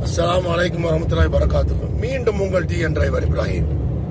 அஸ்ஸலாமு அலைக்கும் வரமத்துல்லாஹி வரகாத்துஹு மீண்டும் உங்கள் டி என் டிரைவர் இப்ராஹிம்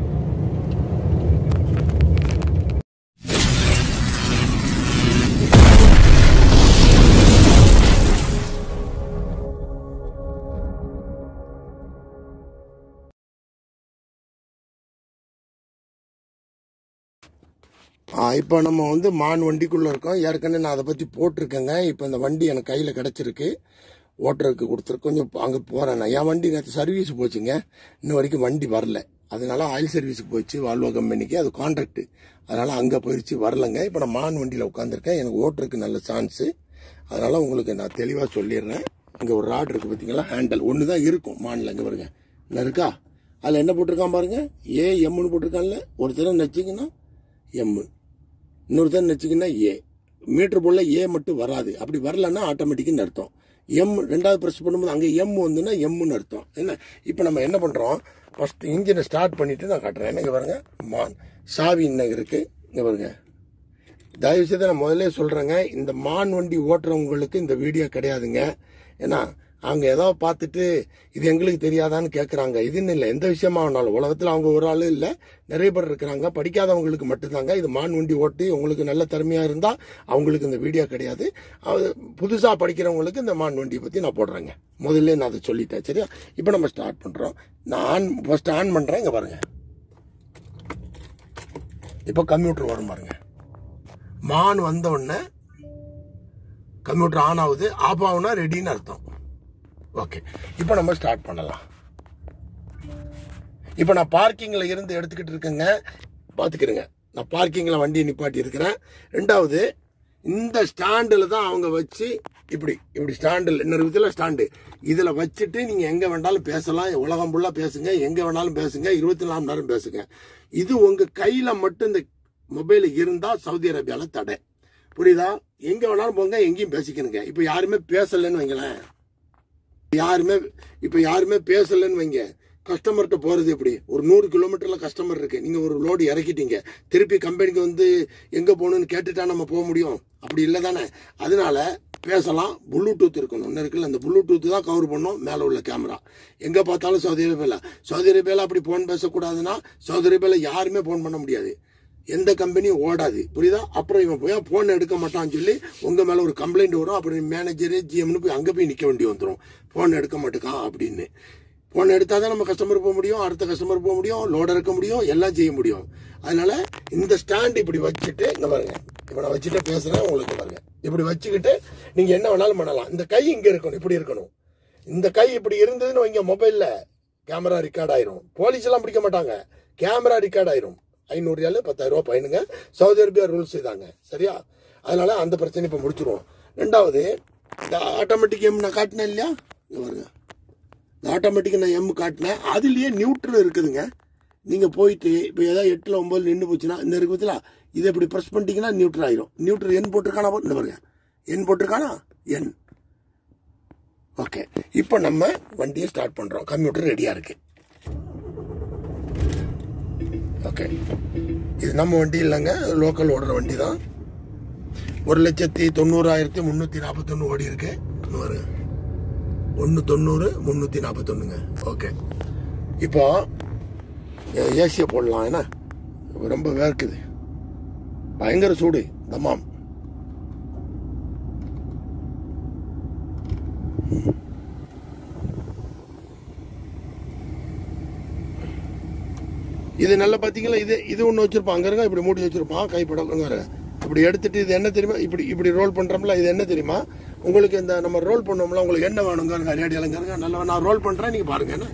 இப்போ நம்ம வந்து மான் வண்டிக்குள்ளே இருக்கோம் ஏற்கனவே நான் அதை பற்றி போட்டிருக்கேங்க இப்போ இந்த வண்டி எனக்கு கையில் கிடச்சிருக்கு ஓட்டுறதுக்கு கொடுத்துருக்கு கொஞ்சம் அங்கே போகிறேன் நான் என் வண்டி நேற்று சர்வீஸ் போச்சுங்க இன்ன வரைக்கும் வண்டி வரல அதனால ஆயில் சர்வீஸுக்கு போச்சு வால்வோ கம்பெனிக்கு அது கான்ட்ராக்ட் அதனால அங்கே போயிடுச்சு வரலங்க இப்போ நான் மான் வண்டியில் உட்காந்துருக்கேன் எனக்கு ஓட்டுறதுக்கு நல்ல சான்ஸு அதனால உங்களுக்கு நான் தெளிவாக சொல்லிடுறேன் இங்கே ஒரு ராட் இருக்குது பார்த்தீங்களா ஹேண்டல் ஒன்று தான் இருக்கும் மானில் இங்கே பாருங்க என்ன இருக்கா அதில் என்ன போட்டிருக்கான் பாருங்க ஏ எம்னு போட்டிருக்கான்ல ஒரு தடவை நச்சிங்கன்னா எம்மு இன்னொரு தடவை வச்சுக்கிங்கன்னா ஏ மீட்டர் போல ஏ மட்டும் வராது அப்படி வரலன்னா ஆட்டோமேட்டிக்னு அர்த்தம் எம் ரெண்டாவது ப்ரெஸ் பண்ணும்போது அங்கே எம் வந்துன்னா எம்னு அர்த்தம் என்ன இப்போ நம்ம என்ன பண்ணுறோம் ஃபர்ஸ்ட் இன்ஜினை ஸ்டார்ட் பண்ணிட்டு நான் காட்டுறேன் என்ன இங்க பாருங்க மான் சாவி இன்னும் இருக்கு இங்கே பாருங்க தயவு செய்து நான் முதல்ல சொல்கிறேங்க இந்த மான் வண்டி ஓட்டுறவங்களுக்கு இந்த வீடியோ கிடையாதுங்க ஏன்னா அவங்க ஏதோ பார்த்துட்டு இது எங்களுக்கு தெரியாதான்னு கேட்குறாங்க இதுன்னு இல்லை எந்த விஷயமா ஆனாலும் உலகத்தில் அவங்க ஒரு ஆள் இல்லை நிறைய பேர் இருக்கிறாங்க படிக்காதவங்களுக்கு மட்டும்தாங்க இது மான் வண்டி ஓட்டி உங்களுக்கு நல்ல திறமையாக இருந்தால் அவங்களுக்கு இந்த வீடியோ கிடையாது புதுசாக படிக்கிறவங்களுக்கு இந்த மான் வண்டியை பற்றி நான் போடுறேங்க முதல்ல நான் அதை சொல்லிட்டேன் சரியா இப்போ நம்ம ஸ்டார்ட் பண்ணுறோம் நான் ஆன் ஃபஸ்ட் ஆன் பண்ணுறேன் இங்கே பாருங்க இப்போ கம்ப்யூட்டர் வரும் பாருங்க மான் வந்த உடனே கம்ப்யூட்டர் ஆன் ஆகுது ஆஃப் ஆகுனா ரெடின்னு அர்த்தம் ஓகே இப்போ நம்ம ஸ்டார்ட் பண்ணலாம் இப்போ நான் பார்க்கிங்கில் இருந்து எடுத்துக்கிட்டு இருக்கேங்க பார்த்துக்கிறேங்க நான் பார்க்கிங்கில் வண்டியை நிப்பாட்டி இருக்கிறேன் ரெண்டாவது இந்த ஸ்டாண்டில் தான் அவங்க வச்சு இப்படி இப்படி ஸ்டாண்டில் இன்னொரு விதத்தில் ஸ்டாண்டு இதில் வச்சுட்டு நீங்கள் எங்கே வேணாலும் பேசலாம் உலகம் ஃபுல்லாக பேசுங்க எங்கே வேணாலும் பேசுங்க இருபத்தி நாலு மணி நேரம் பேசுங்க இது உங்கள் கையில் மட்டும் இந்த மொபைல் இருந்தால் சவுதி அரேபியாவில் தடை புரியுதா எங்கே வேணாலும் போங்க எங்கேயும் பேசிக்கணுங்க இப்போ யாருமே பேசலைன்னு வைங்களேன் யாருமே இப்ப யாருமே பேசலன்னு வைங்க கஸ்டமர்கிட்ட போறது எப்படி ஒரு நூறு கிலோமீட்டர்ல கஸ்டமர் இருக்கு நீங்க ஒரு லோடு இறக்கிட்டீங்க திருப்பி கம்பெனிக்கு வந்து எங்க போகணும்னு கேட்டுட்டா நம்ம போக முடியும் அப்படி இல்லை தானே அதனால பேசலாம் ப்ளூடூத் இருக்கணும் ஒன்று இருக்குல்ல அந்த ப்ளூடூத் தான் கவர் பண்ணும் மேலே உள்ள கேமரா எங்கே பார்த்தாலும் சவுதி அரேபியாவில் சவுதி அரேபியாவில் அப்படி ஃபோன் பேசக்கூடாதுன்னா சவுதி அரேபியாவில் யாருமே ஃபோன் பண்ண முடியாது எந்த கம்பெனியும் ஓடாது புரியுதா அப்புறம் இவன் போய் ஃபோன் எடுக்க மாட்டான்னு சொல்லி உங்க மேல ஒரு கம்ப்ளைண்ட் வரும் அப்புறம் மேனேஜரு ஜிஎம்னு போய் அங்கே போய் நிற்க வேண்டி வந்துடும் ஃபோன் எடுக்க மாட்டேக்கான் அப்படின்னு ஃபோன் எடுத்தால் தான் நம்ம கஸ்டமர் போக முடியும் அடுத்த கஸ்டமர் போக முடியும் லோட் இறக்க முடியும் எல்லாம் செய்ய முடியும் அதனால இந்த ஸ்டாண்ட் இப்படி வச்சுட்டு இங்க பாருங்க இப்போ நான் வச்சுட்டு பேசுறேன் உங்களுக்கு பாருங்க இப்படி வச்சுக்கிட்டு நீங்க என்ன வேணாலும் பண்ணலாம் இந்த கை இங்க இருக்கணும் இப்படி இருக்கணும் இந்த கை இப்படி இருந்ததுன்னு வைங்க மொபைல்ல கேமரா ரெக்கார்ட் ஆயிரும் போலீஸ் எல்லாம் பிடிக்க மாட்டாங்க கேமரா ரெக்கார்ட் ஆயிரும் ஐநூறு ரியாலு பத்தாயிரம் ரூபாய் பயனுங்க சவுதி அரேபியா ரூல்ஸ் இதாங்க சரியா அதனால அந்த பிரச்சனை இப்போ முடிச்சிருவோம் ரெண்டாவது இந்த ஆட்டோமேட்டிக் எம் நான் காட்டினேன் இல்லையா இங்க பாருங்க இந்த ஆட்டோமேட்டிக் நான் எம் காட்டினேன் அதுலயே நியூட்ரல் இருக்குதுங்க நீங்க போயிட்டு இப்போ ஏதாவது எட்டுல ஒன்பது நின்று போச்சுன்னா இந்த இருக்கு பத்தில இதை இப்படி ப்ரெஸ் பண்ணிட்டீங்கன்னா நியூட்ரல் ஆயிரும் நியூட்ரல் என் போட்டிருக்கானா இந்த பாருங்க என் போட்டிருக்கானா என் ஓகே இப்போ நம்ம வண்டியை ஸ்டார்ட் பண்றோம் கம்ப்யூட்டர் ரெடியா இருக்கு ஓகே இது நம்ம வண்டி இல்லைங்க லோக்கல் ஓடுற வண்டி தான் ஒரு லட்சத்தி தொண்ணூறாயிரத்தி முந்நூற்றி நாற்பத்தொன்று ஓடி இருக்கு ஒரு ஒன்று தொண்ணூறு முந்நூற்றி நாற்பத்தொன்னுங்க ஓகே இப்போ ஏசியை போடலாம் என்ன ரொம்ப வேர்க்குது பயங்கர சூடு தமாம் இது நல்லா பார்த்தீங்களா இது இது ஒன்று வச்சிருப்பான் அங்கே இருங்க இப்படி மூடி வச்சிருப்பான் கைப்படங்க இப்படி எடுத்துட்டு இது என்ன தெரியுமா இப்படி இப்படி ரோல் பண்றோம்ல இது என்ன தெரியுமா உங்களுக்கு இந்த நம்ம ரோல் பண்ணோம்ல உங்களுக்கு என்ன வேணுங்க ரேடியோலங்க நல்லா நான் ரோல் பண்றேன் நீங்க பாருங்க என்ன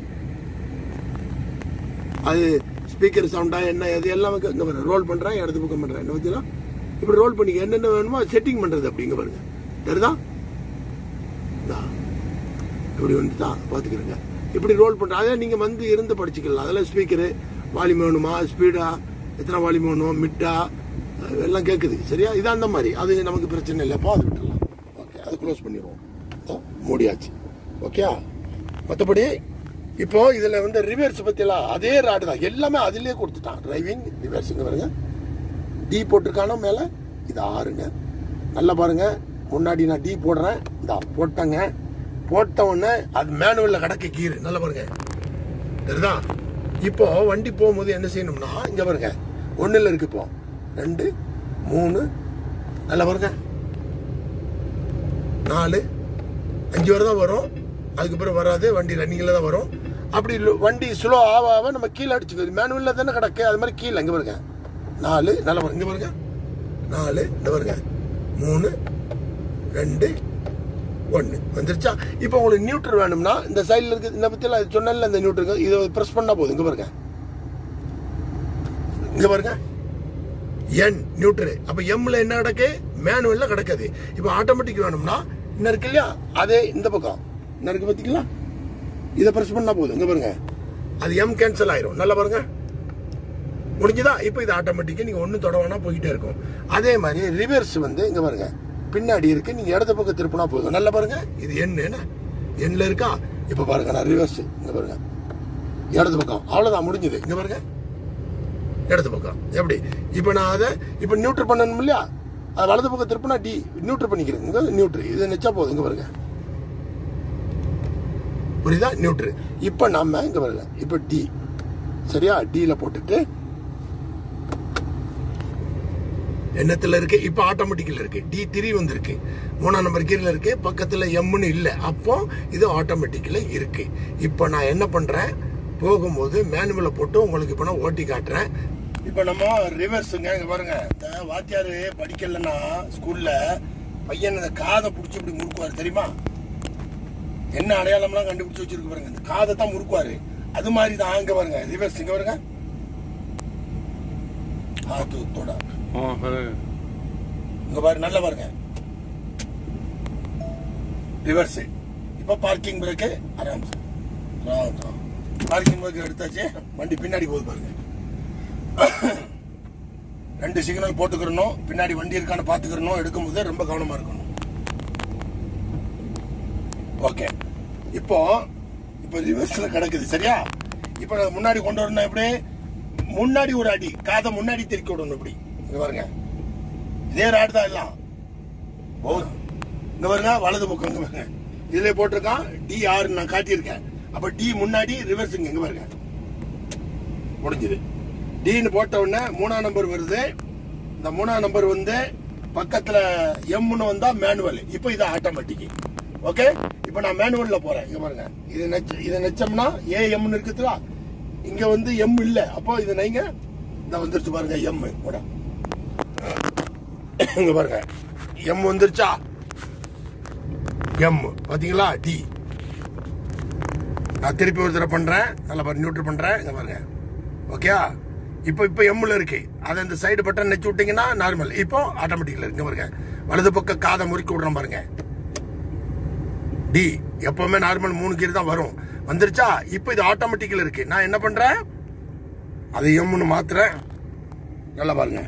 அது ஸ்பீக்கர் சவுண்டா என்ன எது எல்லாம் இங்க பாருங்க ரோல் பண்றேன் இடது பக்கம் பண்றேன் என்ன பத்தியா இப்படி ரோல் பண்ணி என்னென்ன வேணுமோ செட்டிங் பண்றது அப்படிங்க பாருங்க தெரியுதா இந்தா. இப்படி வந்துட்டா பாத்துக்கிறேங்க இப்படி ரோல் பண்ற அதே நீங்க வந்து இருந்து படிச்சுக்கலாம் அதெல்லாம் ஸ்பீக்கரு வால்யூம் வேணுமா ஸ்பீடா எத்தனை வால்யூம் வேணும் மிட்டா அஹ் எல்லாம் கேட்குது சரியா இது அந்த மாதிரி அது நமக்கு பிரச்சனை இல்லைப்போ அது விட்டுடலாம் ஓகே அது க்ளோஸ் பண்ணிடுவோம் இதோ, மூடியாச்சு ஓகே மற்றபடி இப்போ இதுல வந்து ரிவர்ஸ் பத்தியெல்லாம் அதே ராடு தான் எல்லாமே அதுலயே கொடுத்துட்டான் டிரைவிங் ரிவர்ஸுங்க பாருங்க டி போட்டிருக்கானோ மேல இது ஆறுங்க நல்லா பாருங்க முன்னாடி நான் டி போடுறேன் இந்தா போட்டேங்க போட்ட உடனே அது மேனுவல்ல கடக்க கீறு நல்லா பாருங்க தெரியுதா இப்போ வண்டி போகும்போது என்ன செய்யணும்னா இங்க பாருங்க ஒண்ணுல இருக்கு இப்போ ரெண்டு மூணு நல்லா பாருங்க நாலு அஞ்சு வரை தான் வரும் அதுக்கப்புறம் வராது வண்டி ரன்னிங்கில் தான் வரும் அப்படி இல்ல- வண்டி ஸ்லோ ஆக ஆக நம்ம கீழே அடிச்சுக்குது மேனுவலில் தானே கிடக்கு அது மாதிரி கீழே இங்கே பாருங்க நாலு நல்லா பாருங்க இங்கே பாருங்க நாலு இந்த பாருங்க மூணு ரெண்டு ஒன்று வந்துருச்சா இப்போ உங்களுக்கு நியூட்ரல் வேணும்னா இந்த சைடில் இருக்கு இந்த பற்றியில் அது சொன்னல இந்த நியூட்ரல் இதை ப்ரெஸ் பண்ணால் போதும் இங்கே பாருங்க இங்கே பாருங்க என் நியூட்ரல் அப்ப எம்ல என்ன கிடக்கு மேனுவல்ல கிடக்காது இப்போ ஆட்டோமேட்டிக் வேணும்னா இன்னும் இருக்கு இல்லையா அதே இந்த பக்கம் இன்னும் இருக்கு பாத்தீங்களா இதை பிரஸ் பண்ணா போதும் இங்க பாருங்க அது எம் கேன்சல் ஆயிரும் நல்லா பாருங்க முடிஞ்சுதா இப்போ இது ஆட்டோமேட்டிக்கா நீங்க ஒண்ணும் தொட வேணா போயிட்டே இருக்கும் அதே மாதிரி ரிவர்ஸ் வந்து இங்க பாருங்க பின்னாடி இருக்கு நீங்க இடது பக்கம் திருப்பினா போதும் நல்லா பாருங்க இது எண் என்ன எண்ல இருக்கா இப்ப பாருங்க நான் ரிவர்ஸ் இங்க பாருங்க இடது பக்கம் அவ்வளவுதான் முடிஞ்சது இங்க பாருங்க இடது பக்கம் எப்படி இப்போ நான் அதை இப்போ நியூட்ரு பண்ணணும் இல்லையா அது வலது பக்கம் திருப்பினா டி நியூட்ரு பண்ணிக்கிறேன் இங்க நியூட்ரு இது நெச்சா போதும் இங்க பாருங்க புரியுதா நியூட்ரு இப்போ நம்ம இங்க பாருங்க இப்போ டி சரியா டில போட்டுட்டு எண்ணத்துல இருக்கு இப்போ ஆட்டோமேட்டிக்ல இருக்கு டி த்ரீ வந்திருக்கு மூணாம் நம்பர் கீரில் இருக்கு பக்கத்துல எம்னு இல்ல அப்போ இது ஆட்டோமேட்டிக்ல இருக்கு இப்போ நான் என்ன பண்றேன் போகும்போது மேனுவல போட்டு உங்களுக்கு இப்போ நான் ஓட்டி காட்டுறேன் இப்போ நம்ம ரிவர்ஸுங்க இங்க பாருங்க இந்த வாத்தியாரு படிக்கலன்னா ஸ்கூல்ல பையன் இந்த காதை பிடிச்சி இப்படி முறுக்குவார் தெரியுமா என்ன அடையாளம்லாம் கண்டுபிடிச்சு வச்சிருக்கு பாருங்க இந்த காதை தான் முறுக்குவாரு அது மாதிரி தான் இங்க பாருங்க ரிவர்ஸ் இங்க பாருங்க ஆத்து தொட இங்க பாரு நல்லா பாருங்க ரிவர்ஸ் இப்ப பார்க்கிங் பிரேக் ஆராம் பார்க்கிங் பிரேக் எடுத்தாச்சு வண்டி பின்னாடி போகுது பாருங்க ரெண்டு சிக்னல் போட்டுக்கிறணும் பின்னாடி வண்டி இருக்கான்னு பாத்துக்கிறணும் எடுக்கும்போது ரொம்ப கவனமா இருக்கணும் ஓகே இப்போ இப்போ ரிவர்ஸ்ல கிடக்குது சரியா இப்போ நான் முன்னாடி கொண்டு வரணும் எப்படி முன்னாடி ஒரு அடி காதை முன்னாடி திருக்கி விடணும் இப்படி இங்க பாருங்க இதே ராடு தான் எல்லாம் போதும் இங்க பாருங்க வலது பக்கம் இங்க பாருங்க இதுல போட்டிருக்கான் டி ஆறு நான் காட்டியிருக்கேன் அப்ப டி முன்னாடி ரிவர்ஸ் இங்க பாருங்க முடிஞ்சது டின்னு போட்ட உடனே மூணாம் நம்பர் வருது இந்த மூணாம் நம்பர் வந்து பக்கத்துல எம்னு வந்தா மேனுவல் இப்போ இது ஆட்டோமேட்டிக் ஓகே இப்போ நான் மேனுவல்ல போறேன் இங்க பாருங்க இது நெச்ச இது நெச்சம்னா ஏ எம்னு இருக்குதுல இங்க வந்து எம் இல்ல அப்போ இது நீங்க இந்த வந்துருச்சு பாருங்க எம் கூட இங்க பாருங்க எம் வந்துருச்சா எம் பாத்தீங்களா டி நான் திருப்பி ஒரு தடவை பண்றேன் நல்லா பாரு நியூட்ரல் பண்றேன் இங்க பாருங்க ஓகேயா இப்போ இப்போ எம்ல இருக்கு அதை இந்த சைடு பட்டன் நெச்சு விட்டீங்கன்னா நார்மல் இப்போ ஆட்டோமேட்டிக்ல இருக்கு இங்க பாருங்க வலது பக்கம் காதை முறுக்கி விடுறோம் பாருங்க டி எப்பவுமே நார்மல் மூணு கீர் தான் வரும் வந்துருச்சா இப்போ இது ஆட்டோமேட்டிக்ல இருக்கு நான் என்ன பண்றேன் அதை எம்னு மாத்துறேன் நல்லா பாருங்க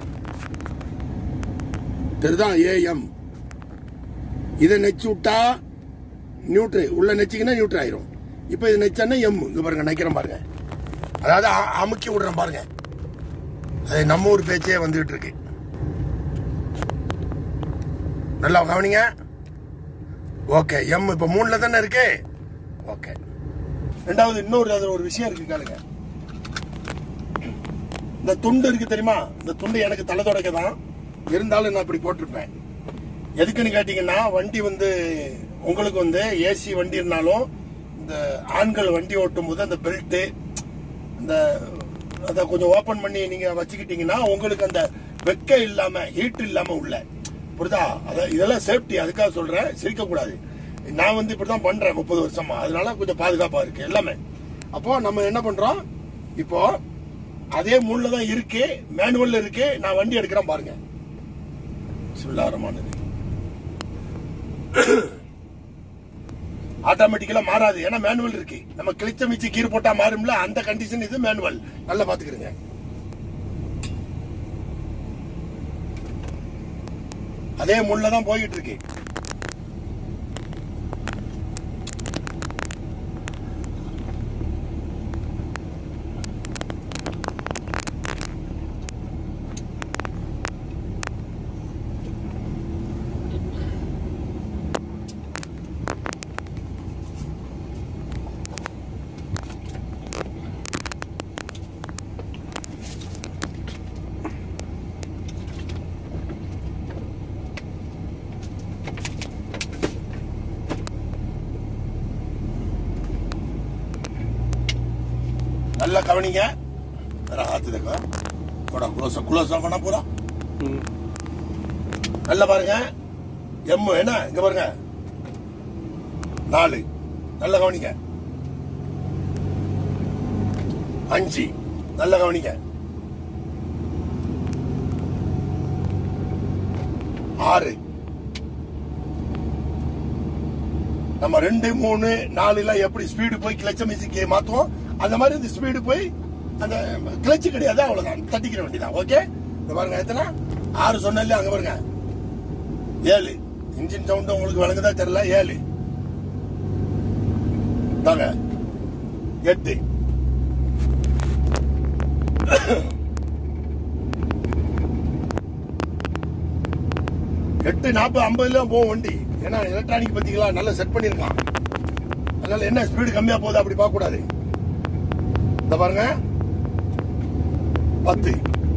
தெரியுதா ஏஎம் இதை நெச்சு விட்டா நியூட்ரு உள்ள நெச்சிங்கன்னா நியூட்ரு ஆயிரும் இப்போ இது நெச்சானா எம் இங்க பாருங்க நைக்கிறேன் பாருங்க அதாவது அ- அமுக்கி விடுறேன் பாருங்க அது நம்ம ஊர் பேச்சே வந்துகிட்டு இருக்கு நல்லா கவனிங்க ஓகே எம் இப்போ மூணுல தானே இருக்கு ஓகே ரெண்டாவது இன்னொரு அதுல ஒரு விஷயம் இருக்கு கேளுங்க இந்த துண்டு இருக்கு தெரியுமா இந்த துண்டு எனக்கு தலை தொடக்க தான் இருந்தாலும் நான் இப்படி போட்டிருப்பேன் எதுக்குன்னு கேட்டீங்கன்னா வண்டி வந்து உங்களுக்கு வந்து ஏசி வண்டி இருந்தாலும் இந்த ஆண்கள் வண்டி ஓட்டும் போது அந்த பெல்ட்டு அந்த அதை கொஞ்சம் ஓபன் பண்ணி நீங்க வச்சுக்கிட்டீங்கன்னா உங்களுக்கு அந்த வெக்க இல்லாம ஹீட் இல்லாம உள்ள புரியுதா அத இதெல்லாம் சேஃப்டி அதுக்காக சொல்றேன் சிரிக்க கூடாது நான் வந்து இப்படிதான் பண்றேன் முப்பது வருஷமா அதனால கொஞ்சம் பாதுகாப்பா இருக்கு எல்லாமே அப்போ நம்ம என்ன பண்றோம் இப்போ அதே மூணுல தான் இருக்கு மேனுவல்ல இருக்கு நான் வண்டி எடுக்கிறேன் பாருங்க சுல்லாரமானது ஆட்டோமேட்டிக்கலா மாறாது ஏன்னா மேனுவல் இருக்கு நம்ம கிழிச்ச மிச்சு கீர் போட்டா மாறும்ல அந்த கண்டிஷன் இது மேனுவல் நல்லா பாத்துக்கிறீங்க அதே முள்ள தான் போயிட்டு இருக்கு நல்லா கவனிங்க வேற ஆத்துதுக்கா போடா குளோஸ் குளோஸ் பண்ண போறா ம் நல்லா பாருங்க எம் என்ன இங்க பாருங்க நாலு நல்லா கவனிங்க அஞ்சு நல்லா கவனிங்க ஆறு நம்ம ரெண்டு மூணு நாலு எல்லாம் எப்படி ஸ்பீடு போய் கிளச்ச மியூசிக் மாத்துவோம் அந்த மாதிரி இந்த ஸ்பீடு போய் அந்த கிளச்சு கிடையாது அவ்வளவுதான் தட்டிக்கிற வேண்டியதான் ஓகே இந்த பாருங்க எத்தனை ஆறு சொன்னல அங்க பாருங்க ஏழு இன்ஜின் சவுண்ட் உங்களுக்கு விளங்குதா தெரியல ஏழு தாங்க எட்டு எட்டு நாற்பது ஐம்பதுல போகும் வண்டி ஏன்னா எலக்ட்ரானிக் பத்திங்களா நல்லா செட் பண்ணிருக்கான் அதனால என்ன ஸ்பீடு கம்மியா போகுது அப்படி பார்க்க கூடாது இந்த பாருங்க பத்து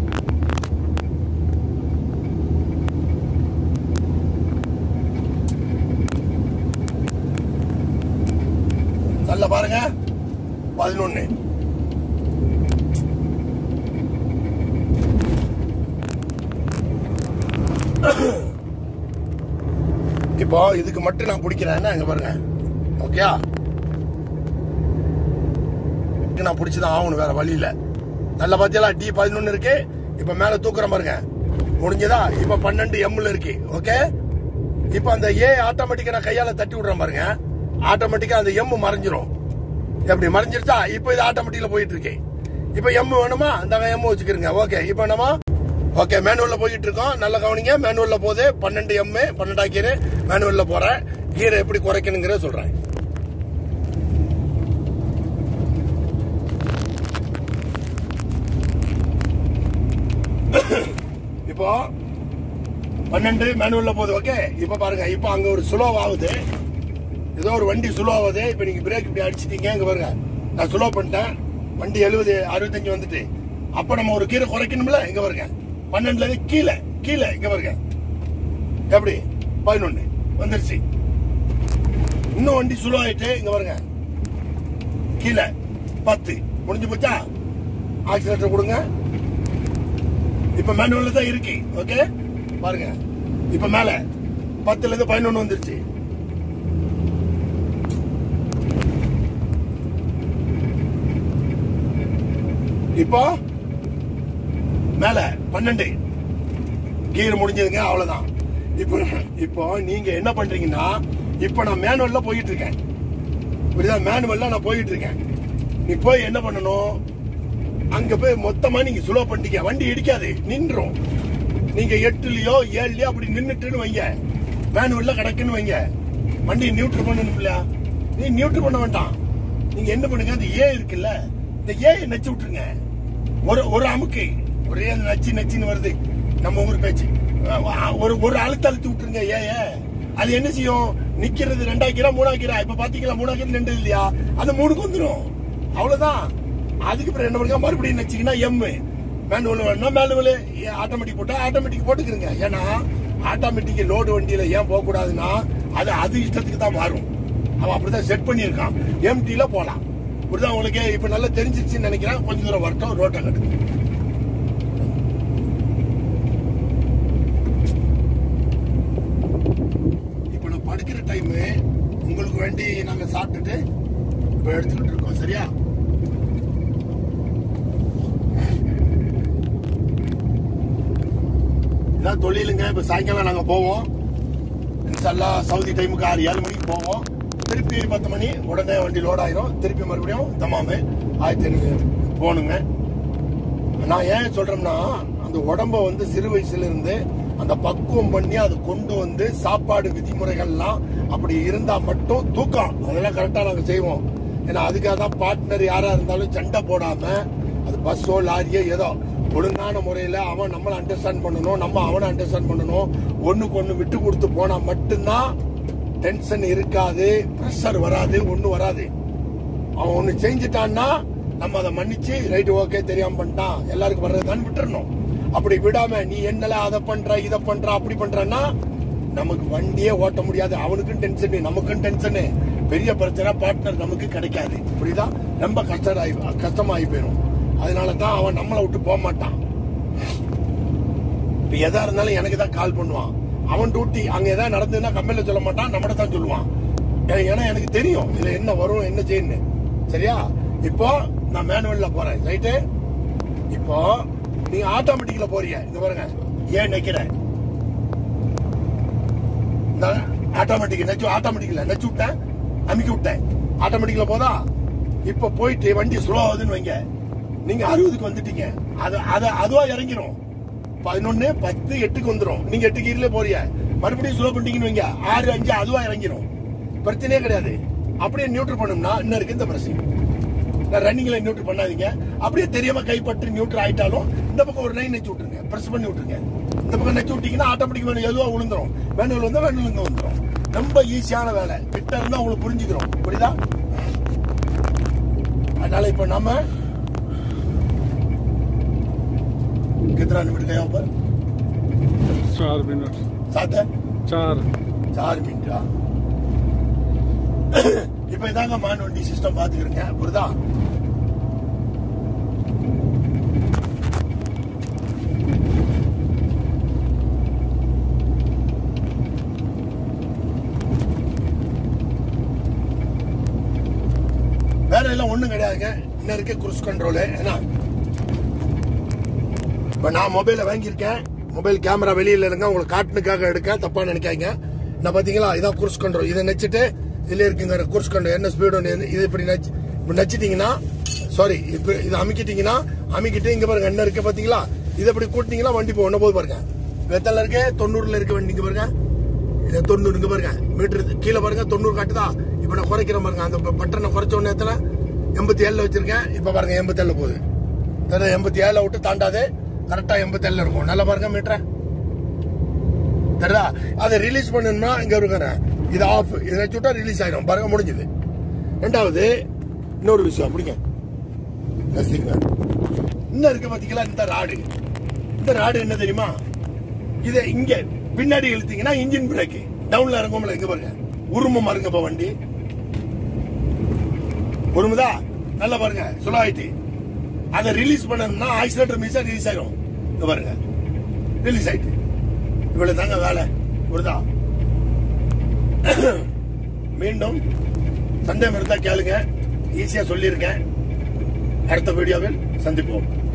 நல்ல பாருங்க பதினொன்னு இப்போ இதுக்கு மட்டும் நான் பிடிக்கிறேன்னா இங்க பாருங்க ஓகேயா இதுக்கு நான் பிடிச்சுதான் ஆகணும் வேற வழி இல்ல நல்ல பாத்தியெல்லாம் டி பதினொன்னு இருக்கு இப்ப மேல தூக்குறேன் பாருங்க முடிஞ்சதா இப்ப பன்னெண்டு எம்ல இருக்கு ஓகே இப்ப அந்த ஏ ஆட்டோமேட்டிக்கா நான் கையால தட்டி விடுறேன் பாருங்க ஆட்டோமேட்டிக்கா அந்த எம் மறைஞ்சிரும் எப்படி மறைஞ்சிருச்சா இப்ப இது ஆட்டோமேட்டிக்ல போயிட்டு இருக்கு இப்ப எம் வேணுமா அந்த எம் வச்சுக்கிறீங்க ஓகே இப்ப என்னமா ஓகே மேனுவல்ல போயிட்டு இருக்கோம் நல்ல கவனிங்க மேனுவல்ல போகுது பன்னெண்டு எம் பன்னெண்டா கீரை மேனுவல்ல போறேன் கீரை எப்படி குறைக்கணுங்கிற சொல்றேன் இப்போ பன்னெண்டு மேனுவல்ல போகுது ஓகே இப்ப பாருங்க இப்ப அங்க ஒரு ஸ்லோ ஆகுது ஏதோ ஒரு வண்டி ஸ்லோ ஆகுது இப்ப நீங்க பிரேக் இப்படி அடிச்சிட்டீங்க இங்க பாருங்க நான் ஸ்லோ பண்ணிட்டேன் வண்டி எழுபது அறுபத்தஞ்சு வந்துட்டு அப்ப நம்ம ஒரு கீரை குறைக்கணும்ல இங்க பாருங்க பன்னெண்டுல இருந்து கீழே கீழே இங்க பாருங்க எப்படி பதினொன்னு வந்துருச்சு இன்னும் வண்டி ஸ்லோ ஆயிட்டு இங்க பாருங்க கீழே பத்து முடிஞ்சு போச்சா ஆக்சிலேட்டர் கொடுங்க இப்ப மேனுவல்ல தான் இருக்கு ஓகே பாருங்க இப்ப மேல பத்துல இருந்து பதினொன்னு வந்துருச்சு இப்போ மேல பன்னெண்டு கீர் முடிஞ்சதுங்க அவ்வளவுதான் இப்போ இப்போ நீங்க என்ன பண்றீங்கன்னா இப்போ நான் மேனுவல்ல போயிட்டு இருக்கேன் புரியுதா மேனுவல்ல நான் போயிட்டு இருக்கேன் நீ போய் என்ன பண்ணணும் அங்க போய் மொத்தமா நீங்க சுலோ பண்ணிட்டீங்க வண்டி இடிக்காது நின்றும் நீங்க எட்டுலயோ ஏழுலயோ அப்படி நின்னுட்டுன்னு வைங்க மேனுவல்ல கிடக்குன்னு வைங்க வண்டி நியூட்ரல் பண்ணணும் இல்லையா நீ நியூட்ரல் பண்ண வேண்டாம் நீங்க என்ன பண்ணுங்க அந்த ஏ இருக்குல்ல இந்த ஏ நச்சு விட்டுருங்க ஒரு ஒரு அமுக்கு ஒரே அந்த நச்சு நச்சுன்னு வருது நம்ம ஊர் பேச்சு அஹ் ஒரு ஒரு அழுத்த அழுத்தி விட்டுருங்க ஏ ஏ அது என்ன செய்யும் நிக்கிறது ரெண்டாக்கிரா மூணாக்கிரா இப்ப பாத்தீங்களா மூணாக்கிரம் ரெண்டு இல்லையா அந்த மூணுக்கு வந்துடும் அவ்வளவுதான் அதுக்கு பிறகு என்ன பண்ணுங்க மறுபடியும் நச்சிங்கன்னா எம் மேனுவல் வேணும்னா மேனுவல் ஆட்டோமேட்டிக் போட்டா ஆட்டோமேட்டிக் போட்டுக்கிறங்க ஏன்னா ஆட்டோமேட்டிக் லோடு வண்டியில ஏன் போக கூடாதுன்னா அது அது இஷ்டத்துக்கு தான் மாறும் அவன் அப்படிதான் செட் பண்ணியிருக்கான் எம்டில போலாம் இப்படிதான் உங்களுக்கு இப்ப நல்லா தெரிஞ்சிருச்சுன்னு நினைக்கிறேன் கொஞ்ச தூரம் வரட்டும் ரோட்டை கட்டுங்க இப்ப நான் படுக்கிற டைம் உங்களுக்கு வேண்டி நாங்க சாப்பிட்டுட்டு இப்ப எடுத்துக்கிட்டு இருக்கோம் சரியா இதான் தொழிலுங்க இப்ப சாயங்காலம் நாங்க போவோம் இன்ஷால்லா சவுதி டைமுக்கு ஆறு ஏழு மணிக்கு போவோம் திருப்பி பத்து மணி உடனே வண்டி லோட் ஆயிரும் திருப்பி மறுபடியும் தமாமு ஆயிரத்தி ஐநூறு போகணுங்க நான் ஏன் சொல்றேன்னா அந்த உடம்ப வந்து சிறு வயசுல இருந்து அந்த பக்குவம் பண்ணி அதை கொண்டு வந்து சாப்பாடு விதிமுறைகள்லாம் அப்படி இருந்தா மட்டும் தூக்கம் அதெல்லாம் கரெக்டா நாங்க செய்வோம் ஏன்னா அதுக்காக தான் பார்ட்னர் யாரா இருந்தாலும் சண்டை போடாம அது பஸ்ஸோ லாரியோ ஏதோ ஒழுங்கான முறையில அவன் நம்மளை அண்டர்ஸ்டாண்ட் பண்ணணும் நம்ம அவனை அண்டர்ஸ்டாண்ட் பண்ணணும் ஒண்ணுக்கு ஒண்ணு விட்டு கொடுத்து போனா மட்டும்தான் டென்ஷன் இருக்காது ப்ரெஷர் வராது ஒண்ணு வராது அவன் ஒண்ணு செஞ்சுட்டான்னா நம்ம அதை மன்னிச்சு ரைட் ஓகே தெரியாம பண்ணிட்டான் எல்லாருக்கும் வர்றதுதான் விட்டுறணும் அப்படி விடாம நீ என்னல அதை பண்ற இதை பண்ற அப்படி பண்றன்னா நமக்கு வண்டியே ஓட்ட முடியாது அவனுக்கும் டென்ஷனு நமக்கும் டென்ஷனு பெரிய பிரச்சனை பார்ட்னர் நமக்கு கிடைக்காது புரியுதா ரொம்ப கஷ்டம் ஆகி கஷ்டமாகி போயிடும் அதனால தான் அவன் நம்மளை விட்டு போக மாட்டான் இப்ப எதா இருந்தாலும் எனக்கு தான் கால் பண்ணுவான் அவன் டியூட்டி அங்க ஏதாவது நடந்ததுன்னா கம்பெனில சொல்ல மாட்டான் நம்மகிட்ட தான் சொல்லுவான் ஏ- ஏன்னா எனக்கு தெரியும் இதுல என்ன வரும் என்ன செய்யணும் சரியா இப்போ நான் மேனுவல்ல போறேன் ரைட்டு இப்போ நீங்க ஆட்டோமேட்டிக்ல போறீங்க இங்க பாருங்க ஏன் நிக்கிறேன் ஆட்டோமேட்டிக் நச்சு ஆட்டோமேட்டிக்ல நச்சு விட்டேன் அமுக்கி விட்டேன் ஆட்டோமேட்டிக்ல போதா இப்ப போயிட்டு வண்டி ஸ்லோ ஆகுதுன்னு வைங்க நீங்க அறுபதுக்கு வந்துட்டீங்க அது அது அதுவா இறங்கிரும் பதினொன்னு பத்து எட்டுக்கு வந்துரும் நீங்க எட்டு கீரில போறீங்க மறுபடியும் ஸ்லோ பண்ணிட்டீங்கன்னு வைங்க ஆறு அஞ்சு அதுவா இறங்கிரும் பிரச்சனையே கிடையாது அப்படியே நியூட்ரல் பண்ணோம்னா இன்னும் இருக்கு இந்த பிரச்சனை நான் ரன்னிங்ல நியூட்ரல் பண்ணாதீங்க அப்படியே தெரியாம கைப்பற்றி நியூட்ரல் ஆயிட்டாலும் இந்த பக்கம் ஒரு லைன் நெச்சு விட்டுருங்க பிரஸ் பண்ணி விட்டுருங்க இந்த பக்கம் நெச்சு விட்டீங்கன்னா ஆட்டோமேட்டிக் வேணும் எதுவா விழுந்துரும் வேணுவல் வந்தா வேணுவல் இருந்து வந்துரும் ரொம்ப ஈஸியான வேலை கிட்ட இருந்தா உங்களுக்கு புரிஞ்சுக்கிறோம் புரியுதா அதனால இப்ப நாம कितना मिनट गया ऊपर चार मिनट सात है चार சார் மினிட்டா இப்ப இதாங்க மான் வண்டி சிஸ்டம் பாத்துக்கிறேங்க புரியுதா வேற எல்லாம் ஒண்ணும் கிடையாதுங்க இன்னும் இருக்க குரூஸ் கண்ட்ரோலு ஏன்னா இப்ப நான் மொபைல வாங்கியிருக்கேன் மொபைல் கேமரா வெளியில இருங்க உங்களுக்கு காட்டுனுக்காக எடுக்க தப்பா நினைக்காதீங்க நான் பாத்தீங்களா இதான் குரூஸ் கண்ட்ரோல் இதை நச்சுட்டு இதுல இருக்குங்க குரூஸ் கண்ட்ரோல் என்ன ஸ்பீடு இது இப்படி நச்சு இப்படி நச்சிட்டீங்கன்னா சாரி இப்ப இதை அமுக்கிட்டீங்கன்னா அமுக்கிட்டு இங்க பாருங்க என்ன இருக்கு பாத்தீங்களா இதை இப்படி கூட்டினீங்கன்னா வண்டி போ ஒன்ன போது பாருங்க வெத்தல இருக்கு தொண்ணூறுல இருக்க வண்டி இங்க பாருங்க இது தொண்ணூறு இங்க பாருங்க மீட்டர் கீழே பாருங்க தொண்ணூறு காட்டுதா இப்ப நான் குறைக்கிறேன் பாருங்க அந்த பட்டனை குறைச்ச உடனே எத்தனை எண்பத்தி ஏழுல வச்சிருக்கேன் இப்ப பாருங்க எண்பத்தி ஏழுல போகுது அதாவது எண்பத்தி ஏழை விட்டு தாண்டாது கரெக்டா எண்பத்தி ஏழுல இருக்கும் நல்லா பாருங்க மீட்டர் தெரியுதா அதை ரிலீஸ் பண்ணணும்னா இங்க இருக்கிற இது ஆஃப் இதை சுட்டா ரிலீஸ் ஆயிடும் பாருங்க முடிஞ்சது ரெண்டாவது இன்னொரு விஷயம் பிடிங்க ரசிங்க. இன்னும் இருக்கு பாத்தீங்களா இந்த ராடு இந்த ராடு என்ன தெரியுமா இதை இங்க பின்னாடி இழுத்தீங்கன்னா இன்ஜின் பிரேக் டவுன்ல இறங்கும்ல இங்க பாருங்க உரும மருங்க இப்ப வண்டி உருமுதா நல்லா பாருங்க சுலோ ஆயிட்டு அதை ரிலீஸ் பண்ணணும்னா ஆக்சிலேட்டர் மீசா ரிலீஸ் ஆயிடும் இங்க பாருங்க ரிலீஸ் ஆயிட்டு இவ்வளவு தாங்க வேலை புரியுதா மீண்டும் சந்தேகம் இருந்தா கேளுங்க ஈஸியா சொல்லியிருக்கேன் அடுத்த வீடியோவில் சந்திப்போம்